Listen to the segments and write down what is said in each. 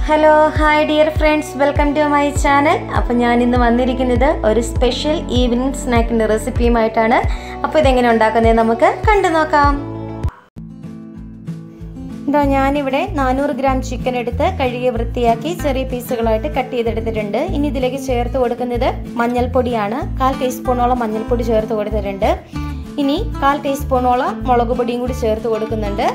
hello hi dear friends welcome to my channel അപ്പോൾ ഞാൻ ഇന്ന് വന്നിരിക്കുന്നത് ഒരു സ്പെഷ്യൽ ഈവനിങ് സ്നാക്കിൻ്റെ റെസിപ്പിയുമായിട്ടാണ് അപ്പോൾ ഇതെങ്ങനെ ഉണ്ടാക്കുന്നത് നമുക്ക് കണ്ടു നോക്കാം ഇതാ ഞാനിവിടെ നാനൂറ് ഗ്രാം ചിക്കൻ എടുത്ത് കഴുകി വൃത്തിയാക്കി ചെറിയ പീസുകളായിട്ട് കട്ട് ചെയ്തെടുത്തിട്ടുണ്ട് ഇനി ഇതിലേക്ക് ചേർത്ത് കൊടുക്കുന്നത് മഞ്ഞൾപ്പൊടിയാണ് കാൽ ടീസ്പൂണോളം മഞ്ഞൾപ്പൊടി ചേർത്ത് കൊടുത്തിട്ടുണ്ട് ഇനി കാൽ ടീസ്പൂണോളം മുളക് പൊടിയും കൂടി ചേർത്ത് കൊടുക്കുന്നുണ്ട്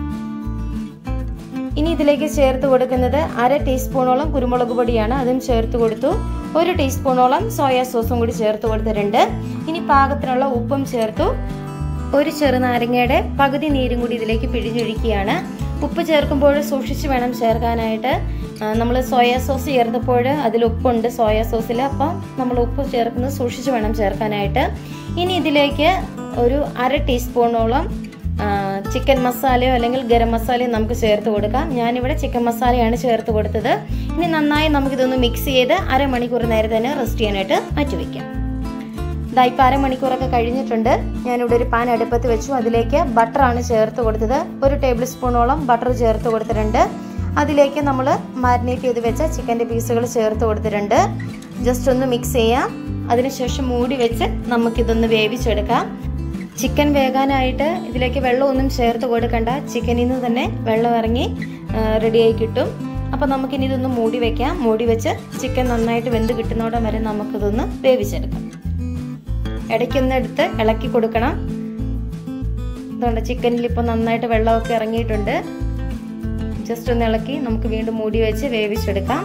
ഇനി ഇതിലേക്ക് ചേർത്ത് കൊടുക്കുന്നത് അര ടീസ്പൂണോളം കുരുമുളക് പൊടിയാണ് അതും ചേർത്ത് കൊടുത്തു ഒരു ടീസ്പൂണോളം സോയാ സോസും കൂടി ചേർത്ത് കൊടുത്തിട്ടുണ്ട് ഇനി പാകത്തിനുള്ള ഉപ്പും ചേർത്തു ഒരു ചെറുനാരങ്ങയുടെ പകുതി നീരും കൂടി ഇതിലേക്ക് പിഴിഞ്ഞൊഴിക്കുകയാണ് ഉപ്പ് ചേർക്കുമ്പോൾ സൂക്ഷിച്ച് വേണം ചേർക്കാനായിട്ട് നമ്മൾ സോയാ സോസ് ചേർത്തപ്പോൾ അതിൽ ഉപ്പുണ്ട് സോയാ സോസിൽ അപ്പം നമ്മൾ ഉപ്പ് ചേർക്കുന്നത് സൂക്ഷിച്ച് വേണം ചേർക്കാനായിട്ട് ഇനി ഇതിലേക്ക് ഒരു അര ടീസ്പൂണോളം ചിക്കൻ മസാലയോ അല്ലെങ്കിൽ ഗരം മസാലയോ നമുക്ക് ചേർത്ത് കൊടുക്കാം ഞാനിവിടെ ചിക്കൻ മസാലയാണ് ചേർത്ത് കൊടുത്തത് ഇനി നന്നായി നമുക്കിതൊന്ന് മിക്സ് ചെയ്ത് അരമണിക്കൂർ നേരം തന്നെ റെസ്റ്റ് ചെയ്യാനായിട്ട് മാറ്റി വയ്ക്കാം ഇതാ ഇപ്പോൾ അരമണിക്കൂറൊക്കെ കഴിഞ്ഞിട്ടുണ്ട് ഞാനിവിടെ ഒരു പാൻ അടുപ്പത്ത് വെച്ചു അതിലേക്ക് ബട്ടറാണ് ചേർത്ത് കൊടുത്തത് ഒരു ടേബിൾ സ്പൂണോളം ബട്ടർ ചേർത്ത് കൊടുത്തിട്ടുണ്ട് അതിലേക്ക് നമ്മൾ മാരിനേറ്റ് ചെയ്ത് വെച്ച ചിക്കൻ്റെ പീസുകൾ ചേർത്ത് കൊടുത്തിട്ടുണ്ട് ജസ്റ്റ് ഒന്ന് മിക്സ് ചെയ്യാം അതിനുശേഷം മൂടി വെച്ച് നമുക്കിതൊന്ന് വേവിച്ചെടുക്കാം ചിക്കൻ വേകാനായിട്ട് ഇതിലേക്ക് വെള്ളമൊന്നും ചേർത്ത് കൊടുക്കണ്ട ചിക്കനിൽ നിന്ന് തന്നെ വെള്ളം ഇറങ്ങി റെഡിയായി കിട്ടും അപ്പോൾ നമുക്കിനി ഇതൊന്ന് മൂടി വെക്കാം മൂടി വെച്ച് ചിക്കൻ നന്നായിട്ട് വെന്ത് കിട്ടുന്നോടം വരെ നമുക്കിതൊന്ന് വേവിച്ചെടുക്കാം ഇടയ്ക്കൊന്ന് എടുത്ത് ഇളക്കി കൊടുക്കണം അതുകൊണ്ട് ചിക്കനിൽ ഇപ്പോൾ നന്നായിട്ട് വെള്ളമൊക്കെ ഇറങ്ങിയിട്ടുണ്ട് ജസ്റ്റ് ഒന്ന് ഇളക്കി നമുക്ക് വീണ്ടും മൂടി വെച്ച് വേവിച്ചെടുക്കാം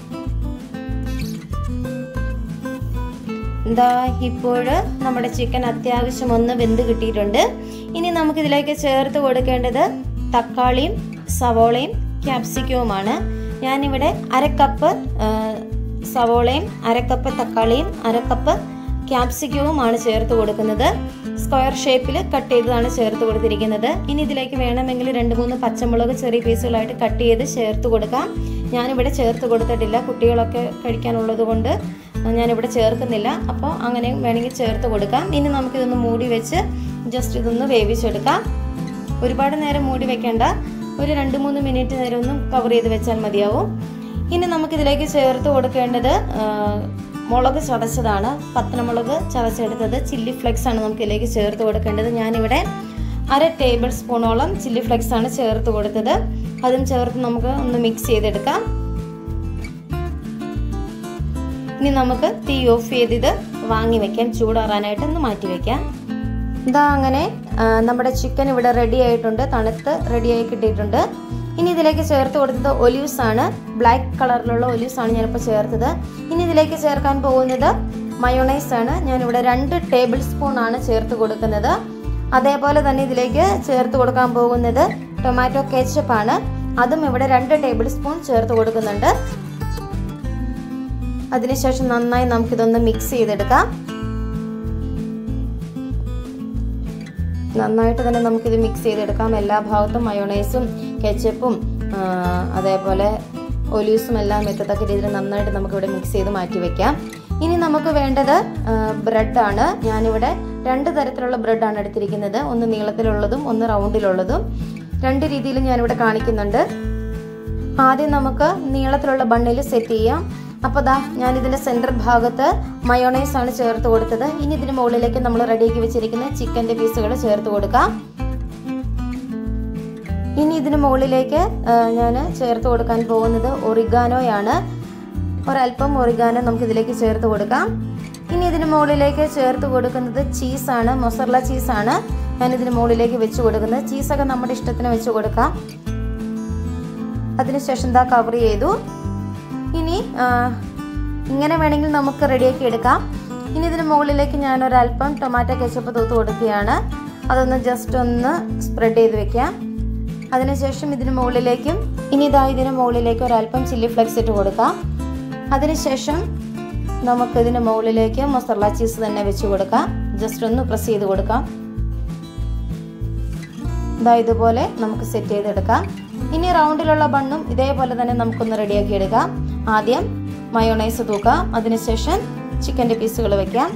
എന്താ ഇപ്പോൾ നമ്മുടെ ചിക്കൻ അത്യാവശ്യം ഒന്ന് വെന്ത് കിട്ടിയിട്ടുണ്ട് ഇനി നമുക്കിതിലേക്ക് ചേർത്ത് കൊടുക്കേണ്ടത് തക്കാളിയും സവോളയും ക്യാപ്സിക്കവുമാണ് ഞാനിവിടെ അരക്കപ്പ് സവോളയും അരക്കപ്പ് തക്കാളിയും അരക്കപ്പ് ക്യാപ്സിക്കവുമാണ് ചേർത്ത് കൊടുക്കുന്നത് സ്ക്വയർ ഷേപ്പിൽ കട്ട് ചെയ്തതാണ് ചേർത്ത് കൊടുത്തിരിക്കുന്നത് ഇനി ഇതിലേക്ക് വേണമെങ്കിൽ രണ്ട് മൂന്ന് പച്ചമുളക് ചെറിയ പീസുകളായിട്ട് കട്ട് ചെയ്ത് ചേർത്ത് കൊടുക്കാം ഞാനിവിടെ ചേർത്ത് കൊടുത്തിട്ടില്ല കുട്ടികളൊക്കെ കഴിക്കാനുള്ളത് കൊണ്ട് ഞാനിവിടെ ചേർക്കുന്നില്ല അപ്പോൾ അങ്ങനെ വേണമെങ്കിൽ ചേർത്ത് കൊടുക്കാം ഇനി നമുക്കിതൊന്ന് മൂടി വെച്ച് ജസ്റ്റ് ഇതൊന്ന് വേവിച്ചെടുക്കാം ഒരുപാട് നേരം മൂടി വെക്കേണ്ട ഒരു രണ്ട് മൂന്ന് മിനിറ്റ് നേരം ഒന്ന് കവർ ചെയ്ത് വെച്ചാൽ മതിയാവും ഇനി നമുക്കിതിലേക്ക് ചേർത്ത് കൊടുക്കേണ്ടത് മുളക് ചതച്ചതാണ് പത്തനമുളക് ചതച്ചെടുത്തത് ചില്ലി ഫ്ലെക്സ് ആണ് നമുക്ക് ഇതിലേക്ക് ചേർത്ത് കൊടുക്കേണ്ടത് ഞാനിവിടെ അര ടേബിൾ സ്പൂണോളം ചില്ലി ഫ്ലെക്സ് ആണ് ചേർത്ത് കൊടുത്തത് അതും ചേർത്ത് നമുക്ക് ഒന്ന് മിക്സ് ചെയ്തെടുക്കാം ഇനി നമുക്ക് തീ ഓഫ് ചെയ്തിത് വാങ്ങി വെക്കാം ചൂടാറാനായിട്ട് ഒന്ന് മാറ്റി വെക്കാം ഇതാ അങ്ങനെ നമ്മുടെ ചിക്കൻ ഇവിടെ റെഡി ആയിട്ടുണ്ട് തണുത്ത് റെഡിയായി കിട്ടിയിട്ടുണ്ട് ഇനി ഇതിലേക്ക് ചേർത്ത് കൊടുത്തത് ഒലിവ്സ് ആണ് ബ്ലാക്ക് കളറിലുള്ള ഒലിവ്സ് ആണ് ഞാനിപ്പോൾ ചേർത്തത് ഇനി ഇതിലേക്ക് ചേർക്കാൻ പോകുന്നത് മയോണൈസ് ആണ് ഞാനിവിടെ രണ്ട് ടേബിൾ സ്പൂൺ ആണ് ചേർത്ത് കൊടുക്കുന്നത് അതേപോലെ തന്നെ ഇതിലേക്ക് ചേർത്ത് കൊടുക്കാൻ പോകുന്നത് ടൊമാറ്റോ കെച്ചപ്പ് ആണ് അതും ഇവിടെ രണ്ട് ടേബിൾ സ്പൂൺ ചേർത്ത് കൊടുക്കുന്നുണ്ട് അതിനുശേഷം നന്നായി നമുക്കിതൊന്ന് മിക്സ് ചെയ്തെടുക്കാം നന്നായിട്ട് തന്നെ നമുക്കിത് മിക്സ് ചെയ്തെടുക്കാം എല്ലാ ഭാഗത്തും മയോണൈസും കെച്ചപ്പും അതേപോലെ ഒലീവ്സും എല്ലാം എത്തത്തക്ക രീതിയിൽ നന്നായിട്ട് നമുക്കിവിടെ മിക്സ് ചെയ്ത് മാറ്റി വെക്കാം ഇനി നമുക്ക് വേണ്ടത് ബ്രെഡാണ് ഞാനിവിടെ രണ്ട് തരത്തിലുള്ള ബ്രെഡാണ് എടുത്തിരിക്കുന്നത് ഒന്ന് നീളത്തിലുള്ളതും ഒന്ന് റൗണ്ടിലുള്ളതും രണ്ട് രീതിയിലും ഞാനിവിടെ കാണിക്കുന്നുണ്ട് ആദ്യം നമുക്ക് നീളത്തിലുള്ള ബണ്ണിൽ സെറ്റ് ചെയ്യാം അപ്പോൾ ദാ ഞാൻ ഇതിൻ്റെ സെൻറ്റർ ഭാഗത്ത് മയോണൈസ് ആണ് ചേർത്ത് കൊടുത്തത് ഇനി ഇതിന് മുകളിലേക്ക് നമ്മൾ റെഡിയാക്കി വെച്ചിരിക്കുന്ന ചിക്കൻ്റെ പീസുകൾ ചേർത്ത് കൊടുക്കാം ഇനി ഇതിന് മുകളിലേക്ക് ഞാൻ ചേർത്ത് കൊടുക്കാൻ പോകുന്നത് ഒറിഗാനോയാണ് ഒരല്പം ഒറിഗാനോ നമുക്ക് ഇതിലേക്ക് ചേർത്ത് കൊടുക്കാം ഇനി ഇതിന് മുകളിലേക്ക് ചേർത്ത് കൊടുക്കുന്നത് ചീസാണ് മൊസറല ചീസാണ് ഞാൻ ഇതിന് മുകളിലേക്ക് വെച്ച് കൊടുക്കുന്നത് ചീസൊക്കെ നമ്മുടെ ഇഷ്ടത്തിന് വെച്ച് കൊടുക്കാം അതിനുശേഷം എന്താ കവർ ചെയ്തു ഇനി ഇങ്ങനെ വേണമെങ്കിൽ നമുക്ക് റെഡിയാക്കി എടുക്കാം ഇനി ഇതിന് മുകളിലേക്ക് ഞാൻ ഒരല്പം ടൊമാറ്റോ കെച്ചപ്പ് തൂത്ത് കൊടുക്കുകയാണ് അതൊന്ന് ജസ്റ്റ് ഒന്ന് സ്പ്രെഡ് ചെയ്ത് വെക്കാം അതിനുശേഷം ഇതിന് മുകളിലേക്കും ഇനി ഇതാ ഇതിന് മുകളിലേക്ക് ഒരല്പം ചില്ലി ഫ്ലെക്സ് ഇട്ട് കൊടുക്കാം അതിനുശേഷം നമുക്ക് ഇതിന് മുകളിലേക്ക് മൊസറല ചീസ് തന്നെ വെച്ച് കൊടുക്കാം ജസ്റ്റ് ഒന്ന് പ്രസ് ചെയ്ത് കൊടുക്കാം ഇതാ ഇതുപോലെ നമുക്ക് സെറ്റ് ചെയ്തെടുക്കാം ഇനി റൗണ്ടിലുള്ള ബണ്ണും ഇതേപോലെ തന്നെ നമുക്കൊന്ന് റെഡിയാക്കി എടുക്കാം ആദ്യം മയോണൈസ് തൂക്കാം അതിനുശേഷം ചിക്കൻ്റെ പീസുകൾ വെക്കാം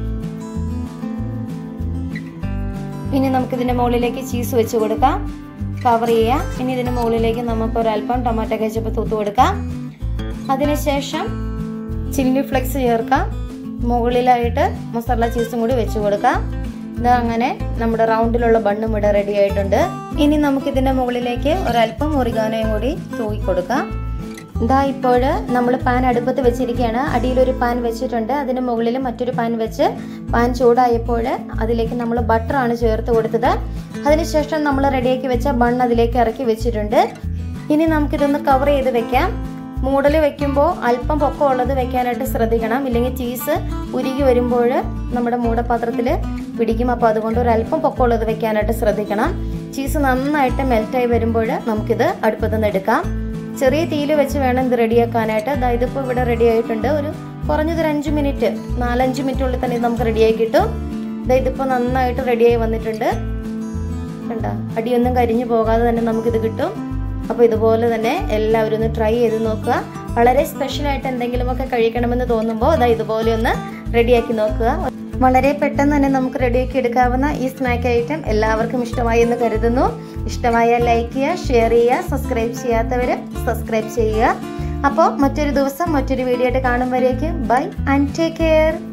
ഇനി നമുക്കിതിൻ്റെ മുകളിലേക്ക് ചീസ് വെച്ച് കൊടുക്കാം കവർ ചെയ്യാം ഇനി ഇതിന് മുകളിലേക്ക് നമുക്ക് ഒരല്പം ടൊമാറ്റോ കെച്ചപ്പ് തൂത്ത് കൊടുക്കാം അതിനുശേഷം ചില്ലി ഫ്ലെക്സ് ചേർക്കാം മുകളിലായിട്ട് മസാല ചീസും കൂടി വെച്ച് കൊടുക്കാം ഇത് അങ്ങനെ നമ്മുടെ റൗണ്ടിലുള്ള ബണ്ണും ഇവിടെ റെഡി ആയിട്ടുണ്ട് ഇനി നമുക്ക് ഇതിന്റെ മുകളിലേക്ക് ഒരല്പം ഒറിഗാനോയും കൂടി തൂക്കി കൊടുക്കാം ഇതാ ഇപ്പോൾ നമ്മൾ പാൻ അടുപ്പത്ത് വെച്ചിരിക്കുകയാണ് അടിയിലൊരു പാൻ വെച്ചിട്ടുണ്ട് അതിന് മുകളിൽ മറ്റൊരു പാൻ വെച്ച് പാൻ ചൂടായപ്പോൾ അതിലേക്ക് നമ്മൾ ബട്ടറാണ് ചേർത്ത് കൊടുത്തത് അതിനുശേഷം നമ്മൾ റെഡിയാക്കി വെച്ച ബൺ അതിലേക്ക് ഇറക്കി വെച്ചിട്ടുണ്ട് ഇനി നമുക്കിതൊന്ന് കവർ ചെയ്ത് വെക്കാം മൂടൽ വെക്കുമ്പോൾ അല്പം പൊക്കം ഉള്ളത് വെക്കാനായിട്ട് ശ്രദ്ധിക്കണം ഇല്ലെങ്കിൽ ചീസ് ഉരുകി വരുമ്പോൾ നമ്മുടെ മൂടപാത്രത്തിൽ പിടിക്കും അപ്പോൾ അതുകൊണ്ട് ഒരു അല്പം പൊക്കം ഉള്ളത് വെക്കാനായിട്ട് ശ്രദ്ധിക്കണം ചീസ് നന്നായിട്ട് മെൽറ്റായി വരുമ്പോൾ നമുക്കിത് അടുപ്പത്തു നിന്ന് എടുക്കാം ചെറിയ തീയിൽ വെച്ച് വേണം ഇത് റെഡിയാക്കാനായിട്ട് അതായത് ഇതിപ്പോൾ ഇവിടെ റെഡി ആയിട്ടുണ്ട് ഒരു കുറഞ്ഞത് ഒരു അഞ്ച് മിനിറ്റ് നാലഞ്ച് മിനിറ്റുള്ളിൽ തന്നെ ഇത് നമുക്ക് റെഡിയായി കിട്ടും അതായത് ഇതിപ്പോൾ നന്നായിട്ട് റെഡിയായി വന്നിട്ടുണ്ട് കണ്ട അടിയൊന്നും കരിഞ്ഞു പോകാതെ തന്നെ നമുക്കിത് കിട്ടും അപ്പോൾ ഇതുപോലെ തന്നെ എല്ലാവരും ഒന്ന് ട്രൈ ചെയ്ത് നോക്കുക വളരെ സ്പെഷ്യലായിട്ട് എന്തെങ്കിലുമൊക്കെ കഴിക്കണമെന്ന് തോന്നുമ്പോൾ അതാ ഇതുപോലെ ഒന്ന് റെഡിയാക്കി നോക്കുക വളരെ പെട്ടെന്ന് തന്നെ നമുക്ക് റെഡിയാക്കി എടുക്കാവുന്ന ഈ സ്നാക്ക് ഐറ്റം എല്ലാവർക്കും ഇഷ്ടമായി എന്ന് കരുതുന്നു ഇഷ്ടമായാൽ ലൈക്ക് ചെയ്യുക ഷെയർ ചെയ്യുക സബ്സ്ക്രൈബ് ചെയ്യാത്തവർ സബ്സ്ക്രൈബ് ചെയ്യുക അപ്പോൾ മറ്റൊരു ദിവസം മറ്റൊരു വീഡിയോ ആയിട്ട് കാണും വരേക്കും ബൈ ആൻഡ് ടേക്ക് കെയർ